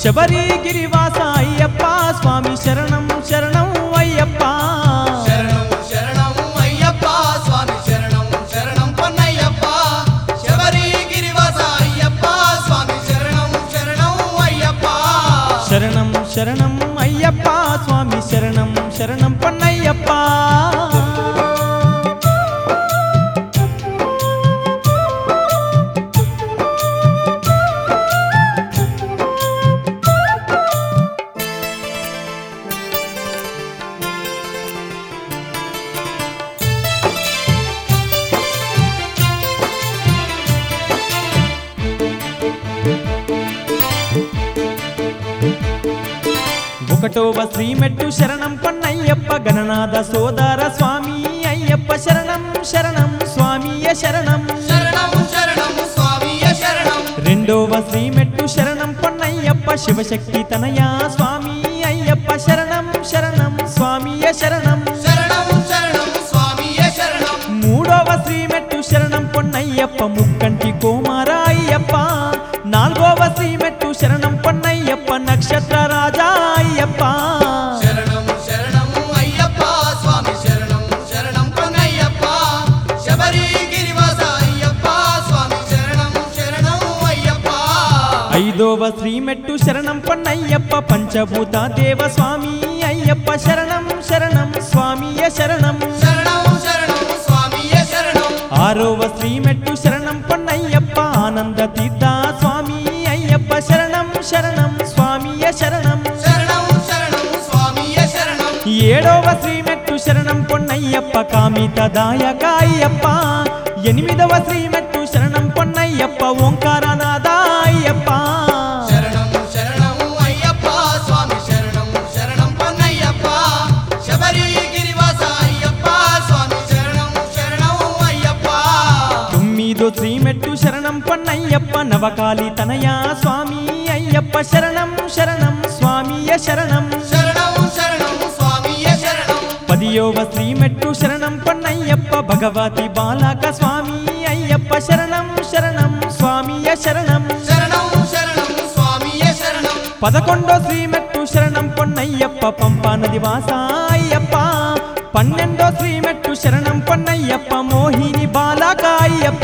శబరి గిరివాస అయ్యప్ప స్వామి శరణం శరణం అయ్యప్ప శరణం శరణం అయ్యప్ప స్వామి శరణం శరణం పొన్నయ్యప్ప శబరి గిరివాస అయ్యప్ప స్వామి శరణం శరణం అయ్యప్ప శరణం శరణం అయ్యప్ప స్వామి శరణం శరణం పొన్నయ్యప్ప ఒకటోవ శ్రీమెట్టు శరణం పొన్నయ్యప్ప గణనాథ సోదర స్వామి అయ్యప్ప శరణం శరణం స్వామియ శరణం శరణం శరణం స్వామియ శరణం రెండోవ శ్రీమెట్టు శరణం పొన్నయ్యప్ప శివశక్తి తనయా స్వామి అయ్యప్ప శరణం శరణం స్వామియ శరణం శరణం శరణం స్వామియ శరణం మూడవ శ్రీమెట్టు శరణం పొన్నయ్యప్ప ముక్కంటి కోమార అయ్యప్ప నాలుగవ శ్రీమెట్టు శరణం పొన్నయ్యప్ప నక్షత్ర రాజా అయ్యప్ప శరణం శరణం అయ్యప్ప స్వామి శరణం శరణం పొన్నయ్యప్ప శబరి గిరివాస అయ్యప్ప స్వామి శరణం శరణం అయ్యప్ప ఐదవ శ్రీమెట్టు శరణం పొన్నయ్యప్ప పంచభూత దేవ స్వామి అయ్యప్ప శరణం శరణం స్వామియ శరణం శరణం శరణం స్వామియ శరణం ఆరవ శ్రీమెట్టు శరణం పొన్నయ్యప్ప ఆనంద తీర్థ స్వామి అయ్యప్ప శరణం శరణం స్వామియ శరణం శరణం శరణం స్వామియ శరణం ఏడవ శ్రీమెట్టు శరణం పొన్నయ్యప్ప కామిత దాయక అయ్యప్ప ఎనిమిదవ శ్రీమెట్టు శరణం పొన్నయ్యప్ప ఓంకారనాథ అయ్యప్ప శరణం శరణం అయ్యప్ప స్వామి శరణం శరణం పొన్నయ్యప్ప శబరి గిరివాస అయ్యప్ప స్వామి శరణం శరణం అయ్యప్ప తొమ్మిదో శ్రీమెట్టు శరణం పొన్నయ్యప్ప నవకాలి తనయా స్వామి అయ్యప్ప శరణం శరణం స్వామియ శరణం శరణం శరణం స్వామియ శరణం పదియోవ శ్రీమెట్టు శరణం పొన్నయ్యప్ప భగవతి బాలక స్వామి అయ్యప్ప శరణం శరణం స్వామియ శరణం శరణం శరణం స్వామియ శరణం పదకొండో శ్రీమెట్టు శరణం పొన్నయ్యప్ప పంపా నది వాస అయ్యప్ప పన్నెండో శ్రీమెట్టు శరణం పొన్నయ్యప్ప మోహిని బాలక అయ్యప్ప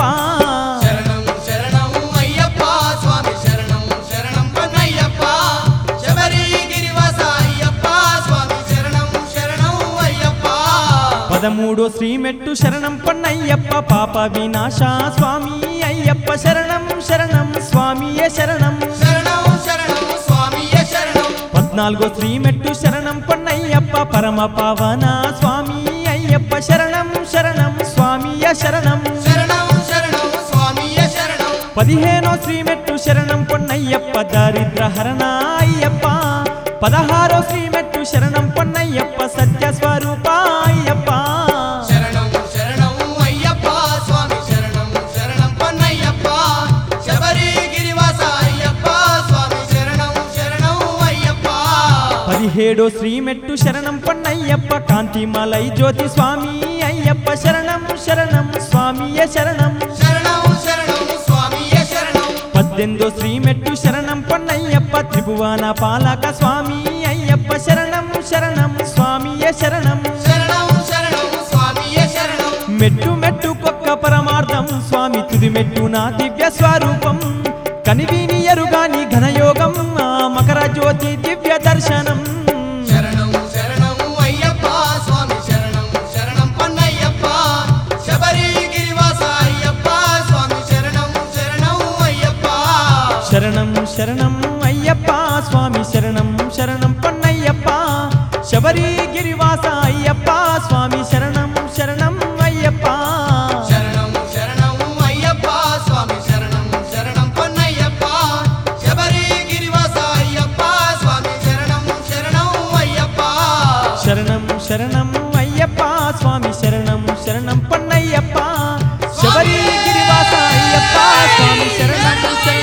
శరణం శరణం అయ్యప్ప స్వామి శరణం శరణం పొన్నయ్యప్ప శబరి గిరివాస అయ్యప్ప స్వామి శరణం శరణం అయ్యప్ప పదమూడో శ్రీమెట్టు శరణం పొన్నయ్యప్ప పాప వినాశ స్వామి అయ్యప్ప శరణం శరణం స్వామియ శరణం శరణం శరణం స్వామియ శరణం పద్నాలుగో శ్రీమెట్టు శరణం పొన్నయ్యప్ప పరమ పావన స్వామి అయ్యప్ప శరణం శరణం స్వామియ శరణం శరణం శరణం స్వామియ శరణం పదిహేనో శ్రీమెట్టు శరణం పొన్నయ్యప్ప దారిద్ర హరణ అయ్యప్ప పదహారో శ్రీమెట్టు శరణం పొన్నయ్యప్ప సత్య స్వరూప అయ్యప్ప శరణం శరణం అయ్యప్ప స్వామి శరణం శరణం పొన్నయ్యప్ప శబరి గిరివాస అయ్యప్ప స్వామి శరణం శరణం అయ్యప్ప పదిహేడో శ్రీమెట్టు శరణం పొన్నయ్యప్ప కాంతిమలై జ్యోతి స్వామి అయ్యప్ప శరణం శరణం స్వామియ శరణం శరణం శరణం స్వామియ శరణం పద్దెనిమిదో శ్రీమెట్టు శరణం పొన్నయ్యప్ప త్రిభువన పాలక స్వామి అయ్యప్ప శరణం శరణం స్వామియ శరణం శరణం శరణం స్వామియ శరణం మెట్టు మెట్టు కొక్క పరమార్థం స్వామి తుది మెట్టు నా దివ్య స్వరూపం కనివిని ఎరుగాని ఘనయోగం ఆ మకర జ్యోతి దివ్య దర్శనం శరణం శరణం అయ్యప్ప స్వామి శరణం శరణం పొన్నయ్యప్ప శబరి గిరివాస అయ్యప్ప స్వామి శరణం శరణం అయ్యప్ప శరణం శరణం అయ్యప్ప స్వామి శరణం శరణం పొన్నయ్యప్ప శబరి గిరివాస అయ్యప్ప స్వామి శరణం శరణం అయ్యప్ప శరణం శరణం అయ్యప్ప స్వామి శరణం శరణం పొన్నయ్యప్ప శబరి గిరివాస అయ్యప్ప స్వామి శరణం శరణం అయ్యప్ప శరణం శరణం అయ్యప్ప స్వామి శరణం శరణం పొన్నయ్యప్ప శబరి గిరివాస అయ్యప్ప స్వామి శరణం శరణం